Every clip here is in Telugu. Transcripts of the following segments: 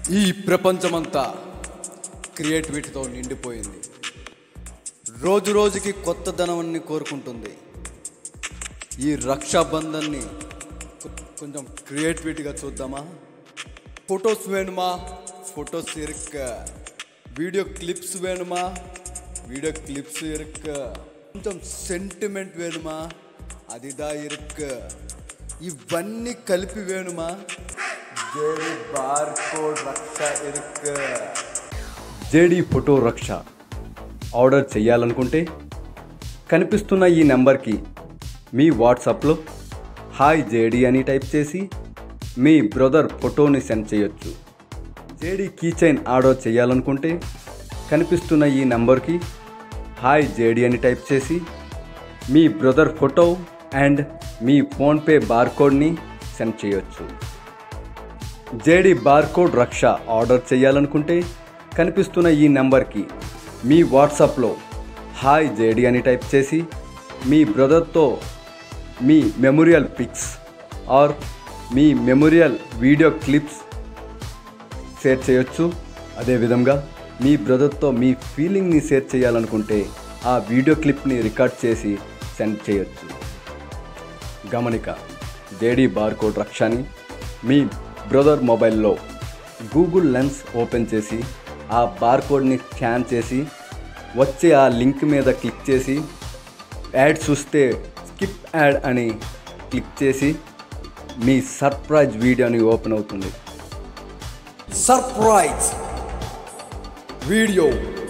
ఈ ప్రపంచమంతా క్రియేటివిటీతో నిండిపోయింది రోజు రోజుకి కొత్త ధనవన్ని కోరుకుంటుంది ఈ రక్షాబంధన్ని కొ- కొంచెం క్రియేటివిటీగా చూద్దామా ఫొటోస్ వేணுమా ఫొటోస్ ఇరుక్క వీడియో క్లిప్స్ వేணுమా వీడియో క్లిప్స్ ఇరుక్క కొంచెం సెంటిమెంట్ వేணுమా అదిదా ఇరుక్క ఇవన్నీ కలిపి వేணுమా జేడి బార్ కోడ్ రక్ష ఇరుక్క జేడీ ఫోటో రక్ష ఆర్డర్ చేయాలనుకుంటే కనిపిస్తున్న ఈ నెంబర్కి మీ వాట్సాప్లో హాయ్ జేడీ అని టైప్ చేసి మీ బ్రదర్ ఫోటోని సెండ్ చేయొచ్చు జేడీ కీ చైన్ ఆర్డర్ చేయాలనుకుంటే కనిపిస్తున్న ఈ నెంబర్కి హాయ్ జేడీ అని టైప్ చేసి మీ బ్రదర్ ఫోటో అండ్ మీ ఫోన్పే బార్కోడ్ని సెండ్ చేయొచ్చు జేడి బార్కోడ్ రక్ష ఆర్డర్ చేయాలనుకుంటే కనిపిస్తున్న ఈ నెంబర్కి మీ వాట్సాప్లో హాయ్ జేడి అని టైప్ చేసి మీ బ్రదర్తో మీ మెమోరియల్ పిక్స్ ఆర్ మీ మెమోరియల్ వీడియో క్లిప్స్ షేర్ చేయొచ్చు అదేవిధంగా మీ బ్రదర్తో మీ ఫీలింగ్ని షేర్ చేయాలనుకుంటే ఆ వీడియో క్లిప్ని రికార్డ్ చేసి సెండ్ చేయొచ్చు గమనిక జేడీ బార్కోడ్ రక్షని మీ బ్రదర్ మొబైల్లో గూగుల్ లెన్స్ ఓపెన్ చేసి ఆ బార్కోడ్ని స్కాన్ చేసి వచ్చే ఆ లింక్ మీద క్లిక్ చేసి యాడ్ చూస్తే స్కిప్ యాడ్ అని క్లిక్ చేసి మీ సర్ప్రైజ్ వీడియోని ఓపెన్ అవుతుంది సర్ప్రైజ్ వీడియో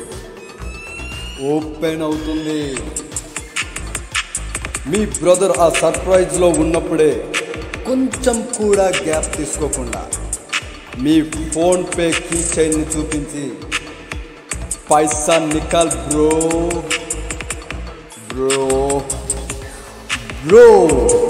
ఓపెన్ అవుతుంది మీ బ్రదర్ ఆ సర్ప్రైజ్లో ఉన్నప్పుడే కొంచెం కూడా గ్యాప్ తీసుకోకుండా మీ ఫోన్పే కీ చైన్ని చూపించి పైసా నికాల్ బ్రో బ్రో బ్రో